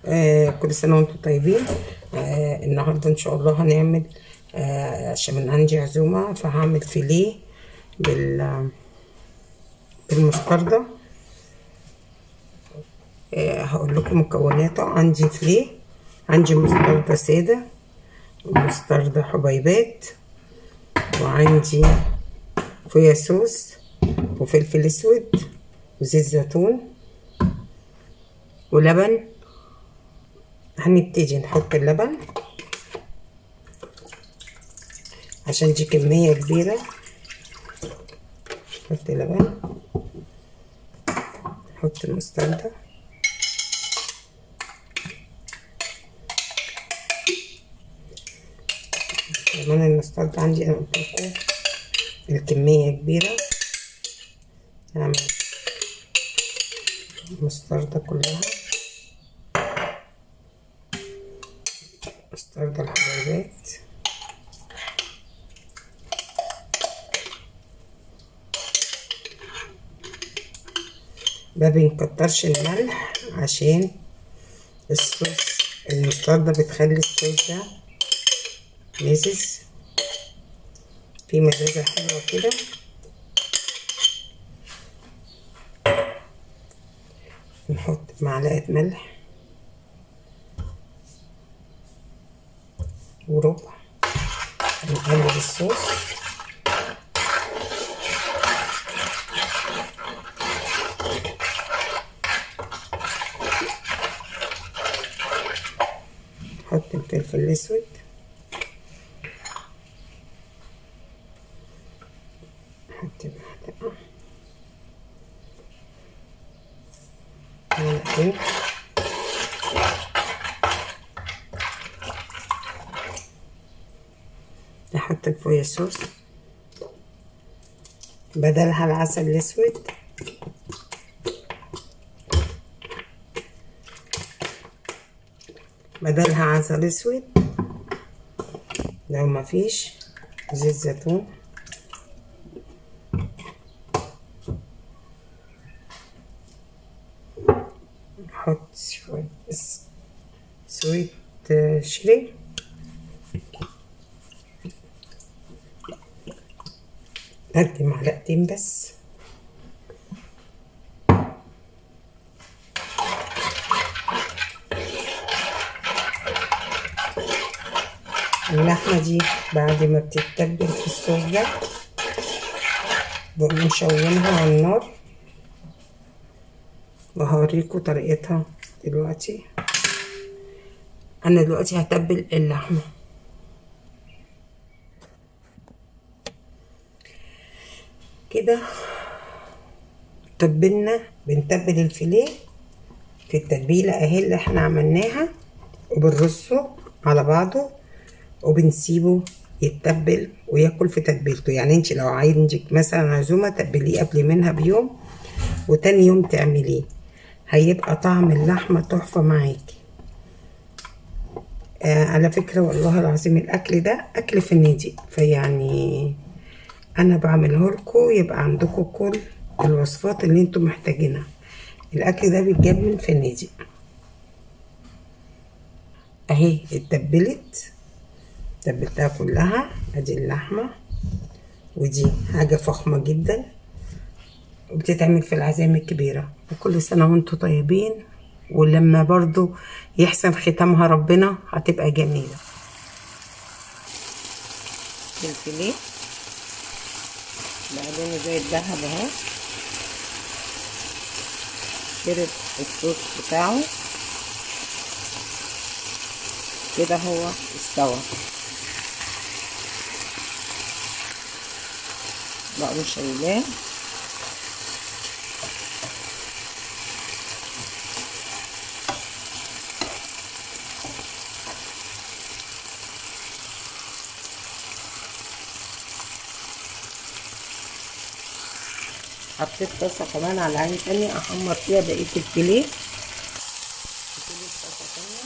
آه كل سنة وانتم طيبين آه النهاردة ان شاء الله هنعمل آه عشان من عندي عزومة فهعمل فيليه بال بالمستردة آه هقول لكم مكوناته عندي فيليه عندي مستردة سادة ومستردة حبيبات وعندي فويا صوص وفلفل اسود وزيت زيتون ولبن هنبتدي نحط اللبن عشان دي كمية كبيرة نحط لبن نحط المستردة كمان المستردة عندي انا قلت لكم الكمية كبيرة هعمل المستردة كلها مستردة الحبيبات ما بنكترش الملح عشان الصوص المستردة بتخلي الصوص ده مزز في مزازة حلوة كده نحط معلقة ملح وربع نقلب الصوص نحط الفلفل الاسود نحط معلقة معلقتين نحط الفويا صوص بدلها العسل الاسود بدلها عسل اسود لو مفيش زيت زيتون نحط شوية سويت شري ادي معلقتين بس اللحمة دي بعد ما بتتبل في الصوص ده بقوم مشونها على النار وهوريكم طريقتها دلوقتي انا دلوقتي هتبل اللحمه كده تبلنا بنتبل الفيليه في التتبيله اهي اللي احنا عملناها وبنرصه على بعضه وبنسيبه يتبل وياكل في تتبيلته يعني انت لو عندك مثلا عزومه تبليه قبل منها بيوم وتاني يوم تعمليه هيبقى طعم اللحمه تحفه معاكي آه على فكره والله العظيم الاكل ده اكل في النادي فيعني انا بعمله لكم يبقى عندكم كل الوصفات اللي انتم محتاجينها الاكل ده بيتجاب من فنادق اهي اتبلت تبلتها كلها ادي اللحمه ودي حاجه فخمه جدا وبتتعمل في العزايم الكبيره وكل سنه وانتم طيبين ولما برضو يحسن ختامها ربنا هتبقى جميله الفيليه بعدين زي الذهب اهو شرب الصوص بتاعه كده هو استوى بقى شايلاه حطيت طاسه كمان على عين تانية احمر فيها بقيه الفيليه الفيليه في طاسه تانية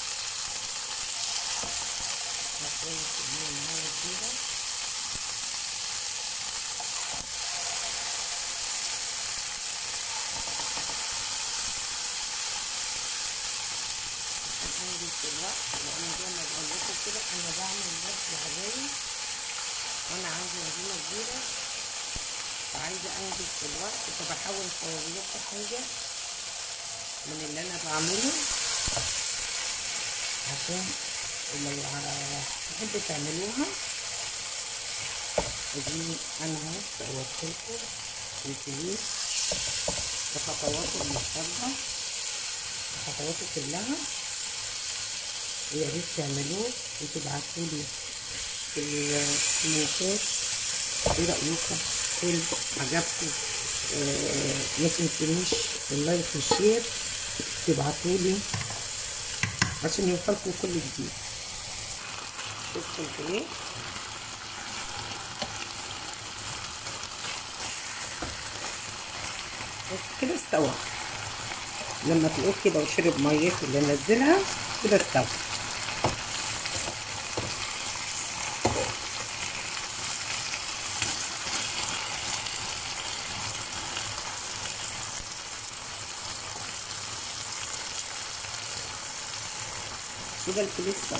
هشوي كمية مية كبيرة انجز في الوقت لان زي ما بقول لكم كده انا بعمل برضه عجايب وانا عندي عزيمه كبيره وعايزه انجز في الوقت فبحاول اصور لكم حاجه من اللي انا بعمله عشان لو تحبوا تعملوها ادي انا اهو صورت لكم الفلوس بخطواته المختلفة بخطواته كلها ويا ريت تعملوه وتبعتولي في الكومنتات ايه رأيكم حلو عجبكم آه ما تنسونيش اللايك والشير تبعتولي عشان يوصلكم كل جديد بصوا الفيليه بس كده استوى لما تلاقوه كده وشرب ميته اللي نزلها كده استوى كده الفيليه استوى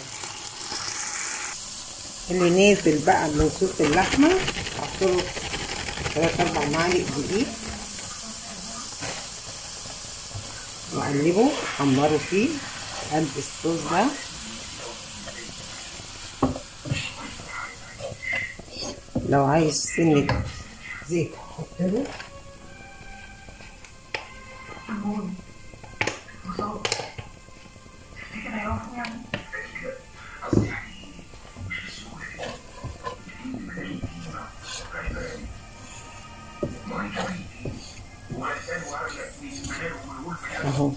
اللي نازل بقى من صوص اللحمه هحطله تلات اربع معالق دقيق واقلبه احمره فيه قلب الصوص ده لو عايز سنة زيت حطله اهو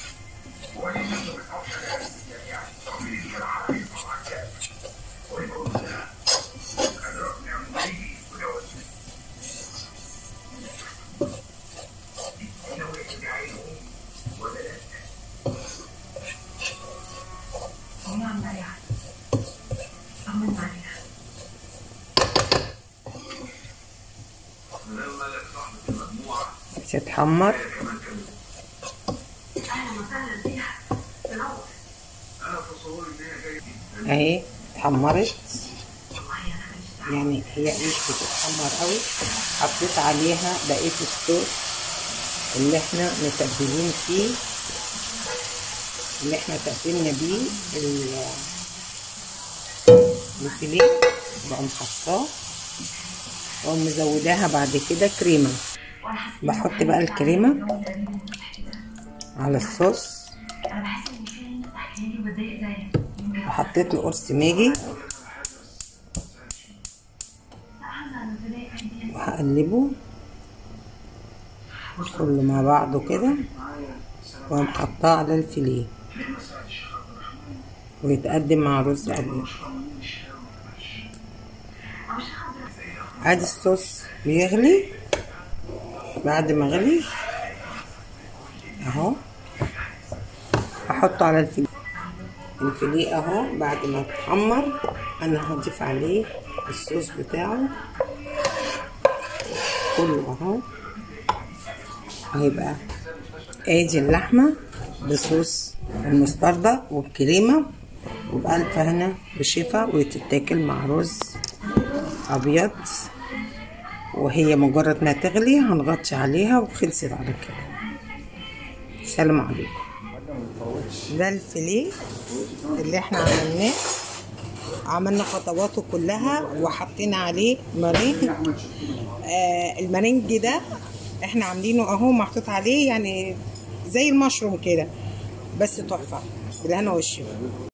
تتحمر اهي اتحمرت يعني هي مش بتتحمر قوي حطيت عليها بقيه الصوص اللي احنا متبلين فيه اللي احنا تبلنا بيه الفيليه بقوم حطاه واقوم مزوداها بعد كده كريمه بحط بقى الكريمه على الصوص وحطيت له قرص ماجي وهقلبه كله مع بعضه كده واقوم حطاه على الفيليه ويتقدم مع رز ابيض ادي الصوص بيغلي بعد ما غلي اهو هحطه على الفيليه الفيليه اهو بعد ما اتحمر انا هضيف عليه الصوص بتاعه كله اهو هيبقى ادي اللحمه بصوص المستردة والكريمه وبألف هنا بشفا وتتاكل مع رز ابيض وهي مجرد ما تغلي هنغطي عليها وخلصت على كده سلام عليكم ده الفيليه اللي احنا عملناه عملنا خطواته كلها وحطينا عليه مارين آه المارينج ده احنا عاملينه اهو محطوط عليه يعني زي المشروم كده بس تحفه بالهنا والشفا